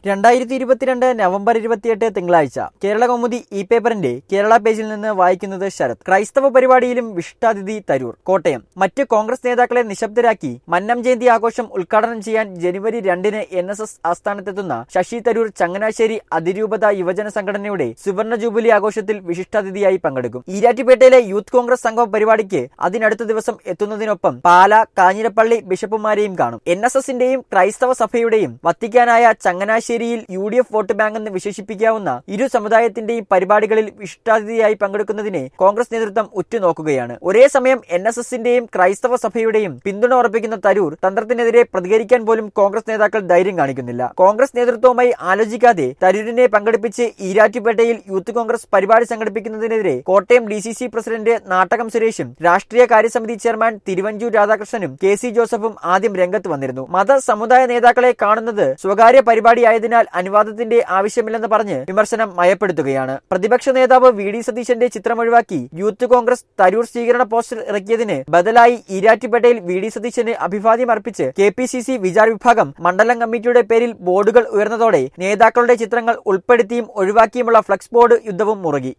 രണ്ടായിരത്തി ഇരുപത്തിരണ്ട് നവംബർ ഇരുപത്തിയെട്ട് തിങ്കളാഴ്ച കേരള കൗമുദി ഇ പേപ്പറിന്റെ കേരള പേജിൽ നിന്ന് വായിക്കുന്നത് ശരത് ക്രൈസ്തവ പരിപാടിയിലും വിശിഷ്ടാതിഥി തരൂർ കോട്ടയം മറ്റ് കോൺഗ്രസ് നേതാക്കളെ നിശബ്ദരാക്കി മന്നം ജയന്തി ആഘോഷം ഉദ്ഘാടനം ചെയ്യാൻ ജനുവരി രണ്ടിന് എൻ എസ് എസ് ആസ്ഥാനത്തെത്തുന്ന ശശി തരൂർ ചങ്ങനാശ്ശേരി അതിരൂപത യുവജന സംഘടനയുടെ സുവർണ ജൂബിലി ആഘോഷത്തിൽ വിശിഷ്ടാതിഥിയായി പങ്കെടുക്കും ഈരാറ്റുപേട്ടയിലെ യൂത്ത് കോൺഗ്രസ് സംഘം പരിപാടിക്ക് അതിനടുത്ത ദിവസം എത്തുന്നതിനൊപ്പം പാല കാഞ്ഞിരപ്പള്ളി ബിഷപ്പുമാരെയും കാണും എൻ എസ് എസിന്റെയും ക്രൈസ്തവ സഭയുടെയും വത്തിക്കാനായ ചങ്ങനാശ്ശേരിയിൽ U D F vote bank എന്ന് വിശേഷിപ്പിക്കാവുന്ന ഇരു സമുദായത്തിന്റെയും പരിപാടികളിൽ വിശിഷ്ടാതിഥിയായി പങ്കെടുക്കുന്നതിനെ കോൺഗ്രസ് നേതൃത്വം ഉറ്റുനോക്കുകയാണ് ഒരേ സമയം എൻ എസ് എസിന്റെയും ക്രൈസ്തവ സഭയുടെയും പിന്തുണ ഉറപ്പിക്കുന്ന തരൂർ തന്ത്രത്തിനെതിരെ പ്രതികരിക്കാൻ പോലും കോൺഗ്രസ് നേതാക്കൾ ധൈര്യം കാണിക്കുന്നില്ല കോൺഗ്രസ് നേതൃത്വവുമായി ആലോചിക്കാതെ തരൂരിനെ പങ്കെടുപ്പിച്ച് ഈരാറ്റുപേട്ടയിൽ യൂത്ത് കോൺഗ്രസ് പരിപാടി സംഘടിപ്പിക്കുന്നതിനെതിരെ Kottayam D C C president Nattakam സുരേഷും രാഷ്ട്രീയ കാര്യസമിതി ചെയർമാൻ തിരുവഞ്ചൂർ രാധാകൃഷ്ണനും കെ സി ജോസഫും ആദ്യം രംഗത്ത് വന്നിരുന്നു മത സമുദായ നേതാക്കളെ കാണുന്നത് സ്വകാര്യ പരിപാടിയായതിനാൽ അനുവാദത്തിന്റെ ആവശ്യമില്ലെന്ന് പറഞ്ഞ് വിമർശനം മയപ്പെടുത്തുകയാണ് പ്രതിപക്ഷ നേതാവ് വി ഡി സതീശന്റെ ചിത്രം ഒഴിവാക്കി യൂത്ത് കോൺഗ്രസ് തരൂർ സ്വീകരണ പോസ്റ്റർ ഇറക്കിയതിന് ബദലായി ഈരാറ്റുപേട്ടയിൽ വി ഡി സതീശന് അഭിവാദ്യം അർപ്പിച്ച് K P C C Vichar Vibhag മണ്ഡലം കമ്മിറ്റിയുടെ പേരിൽ ബോർഡുകൾ ഉയർന്നതോടെ നേതാക്കളുടെ ചിത്രങ്ങൾ ഉൾപ്പെടുത്തിയും ഒഴിവാക്കിയുമുള്ള ഫ്ലക്സ് ബോർഡ് യുദ്ധവും മുറുകി